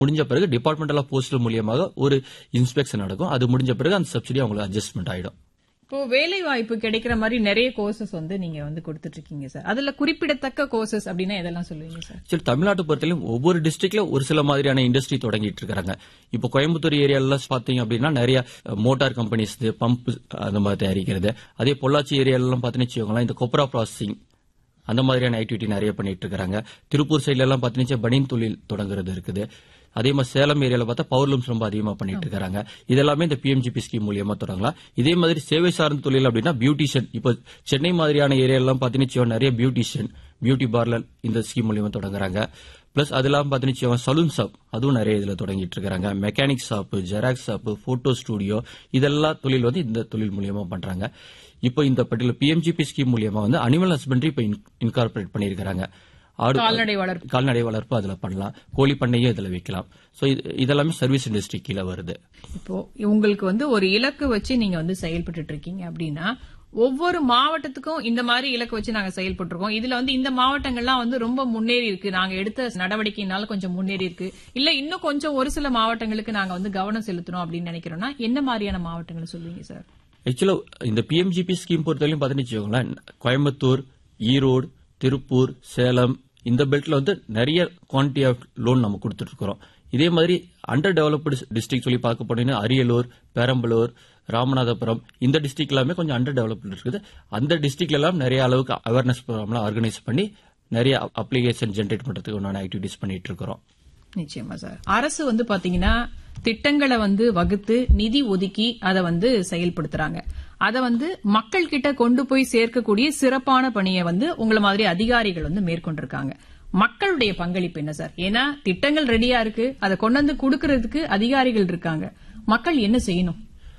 முடிஞ்ச பிறகு departmental of postal மூலியமாக ஒரு இன்ஸ்பெக்ஷன் நடக்கும் அது முடிஞ்ச பிறகு அந்த சப்சிடி அவங்களுக்கு அட்ஜஸ்ட்மெண்ட் ஆயிடும் இப்போ வேலை வாய்ப்பு கிடைக்கிற மாதிரி நிறைய கோர்சஸ் வந்து நீங்க வந்து கொடுத்துட்டு இருக்கீங்க சார் அதுல குறிப்பிடத்தக்க கோர்சஸ் அப்படின்னா எதெல்லாம் சொல்லுவீங்க சார் சரி தமிழ்நாட்டை பொறுத்தவரையும் ஒவ்வொரு டிஸ்ட்ரிக்ட்ல ஒரு சில மாதிரியான இண்டஸ்ட்ரி தொடங்கிட்டு இருக்காங்க இப்போ கோயம்புத்தூர் ஏரியால பாத்தீங்க அப்படின்னா நிறைய மோட்டார் கம்பெனிஸ் பம்ப் அந்த மாதிரி தயாரிக்கிறது அதே பொள்ளாச்சி ஏரியாலாம் பாத்தீங்கன்னு வச்சுக்கோங்களேன் இந்த கொப்ரா ப்ராசஸிங் அந்த மாதிரியான ஆக்டிவிட்டி நிறைய பண்ணிட்டு இருக்காங்க திருப்பூர் சைட்ல எல்லாம் பாத்தீங்கன்னா பனியன் தொழில் தொடங்குறது இருக்குது அதே மாதிரி சேலம் ஏரியால பார்த்தா பவர்லூம்ஸ் ரொம்ப அதிகமா பண்ணிட்டு இருக்காங்க இதெல்லாமே இந்த பிஎம்ஜிபி ஸ்கீம் மூலியமா தொடங்கலாம் இதே மாதிரி சேவை சார்ந்த தொழில் அப்படின்னா பியூட்டிஷியன் இப்போ சென்னை மாதிரியான ஏரியாலாம் பாத்தீங்கன்னா வச்சுக்கோங்க, நிறைய பியூட்டிஷியன் பியூட்டி பார்லர் இந்த ஸ்கீம் மூலியமா தொடங்குறாங்க பிளஸ் அது இல்லாம பாத்தீங்கன்னா சலூன் ஷாப் அதுவும் நிறைய இதுல தொடங்கிட்டு இருக்காங்க mechanic shop xerox shop photo studio இதெல்லாம் தொழில் வந்து இந்த தொழில் மூலியமா பண்றாங்க இப்போ இந்த பட்டியல பிஎம்ஜிபி ஸ்கீம் மூலியமா வந்து அனிமல் ஹஸ்பண்டரி இப்போ இன்கார்பரேட் பண்ணியிருக்காங்க ஆடு கால்நடை வளர்ப்பு கால்நடை வளர்ப்பு அதுல பண்ணலாம் கோழி பண்ணையும் இதுல வைக்கலாம் சோ இது இதெல்லாமே சர்வீஸ் இண்டஸ்ட்ரி கீழே வருது இப்போ உங்களுக்கு வந்து ஒரு இலக்கு வச்சு நீங்க வந்து செயல்பட்டு இருக்கீங்க அப்படின்னா ஒவ்வொரு மாவட்டத்துக்கும் இந்த மாதிரி இலக்கு வச்சு நாங்க செயல்பட்டு இருக்கோம் இதுல வந்து இந்த மாவட்டங்கள்லாம் வந்து ரொம்ப முன்னேறி இருக்கு நாங்க எடுத்த நடவடிக்கையினால கொஞ்சம் முன்னேறி இருக்கு இல்ல இன்னும் கொஞ்சம் ஒரு சில மாவட்டங்களுக்கு நாங்க வந்து கவனம் செலுத்தணும் அப்படின்னு நினைக்கிறோம்னா என்ன மாதிரியான மாவட்டங்கள் சொல்லுவீங்க சார் ஆக்சுவலா இந்த பிஎம்ஜிபி ஸ்கீம் பொறுத்தவரையும் பார்த்தீங்கன்னு வச்சுக்கோங்களேன் கோயம்புத்தூர் ஈரோடு திருப்பூர் சேலம் இந்த பெல்ட்ல வந்து நிறைய குவான்டிட்டி ஆஃப் லோன் நம்ம கொடுத்துட்டு இருக்கிறோம் இதே மாதிரி அண்டர் டெவலப்டு டிஸ்ட்ரிக்ட் சொல்லி பார்க்க போனீங்கன்னா அரியலூர் பெரம்பலூர் ராமநாதபுரம் இந்த டிஸ்ட்ரிக்ட் எல்லாமே கொஞ்சம் அண்டர் டெவலப்டு இருக்குது அந்த டிஸ்ட்ரிக்ட்ல எல்லாம் நிறைய அளவுக்கு அவேர்னஸ் ப்ரோக்ராம்லாம் ஆர்கனைஸ் பண்ணி நிறைய அப்ளிகேஷன் ஜென்ரேட் பண்றதுக்கு உண்டான ஆக்டிவிட்டிஸ் பண்ணிட்டு இருக்கிறோம் நிச்சயமா சார் அரசு வந்து பாத்தீங்கன்னா திட்டங்களை வந்து வகுத்து நிதி ஒதுக்கி அதை வந்து செயல்படுத்துறாங்க அதை வந்து மக்கள் கிட்ட கொண்டு போய் சேர்க்கக்கூடிய சிறப்பான பணியை வந்து உங்களை மாதிரி அதிகாரிகள் வந்து மேற்கொண்டிருக்காங்க மக்களுடைய பங்களிப்பு என்ன சார் ஏன்னா திட்டங்கள் ரெடியா இருக்கு அதை கொண்டு வந்து கொடுக்கறதுக்கு அதிகாரிகள் இருக்காங்க மக்கள் என்ன செய்யணும்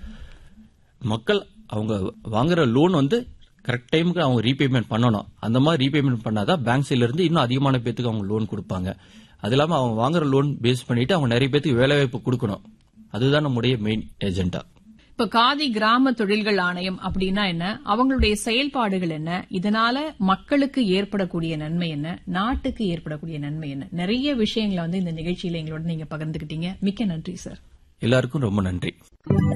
மக்கள் அவங்க வாங்குற லோன் வந்து கரெக்ட் டைமுக்கு அவங்க ரீபேமெண்ட் பண்ணணும் அந்த மாதிரி ரீபேமெண்ட் பண்ணாதான் பேங்க் சைட்ல இருந்து இன்னும் அதிகமான பேத்துக்கு அவங்க லோன் கொடுப்பாங்க அது இல்லாம அவங்க வாங்குற லோன் பேஸ் பண்ணிட்டு அவங்க நிறைய பேத்துக்கு வேலை வாய்ப்பு கொடுக்கணும் அதுதான் நம்முடைய மெயின் ஏஜெண்டா இப்ப காதி கிராம தொழில்கள் ஆணையம் அப்படின்னா என்ன அவங்களுடைய செயல்பாடுகள் என்ன இதனால மக்களுக்கு ஏற்படக்கூடிய நன்மை என்ன நாட்டுக்கு ஏற்படக்கூடிய நன்மை என்ன நிறைய விஷயங்களை வந்து இந்த நிகழ்ச்சியில எங்களோட நீங்க பகிர்ந்துக்கிட்டீங்க மிக்க நன்றி சார் எல்லாருக்கும் ரொம்ப நன்றி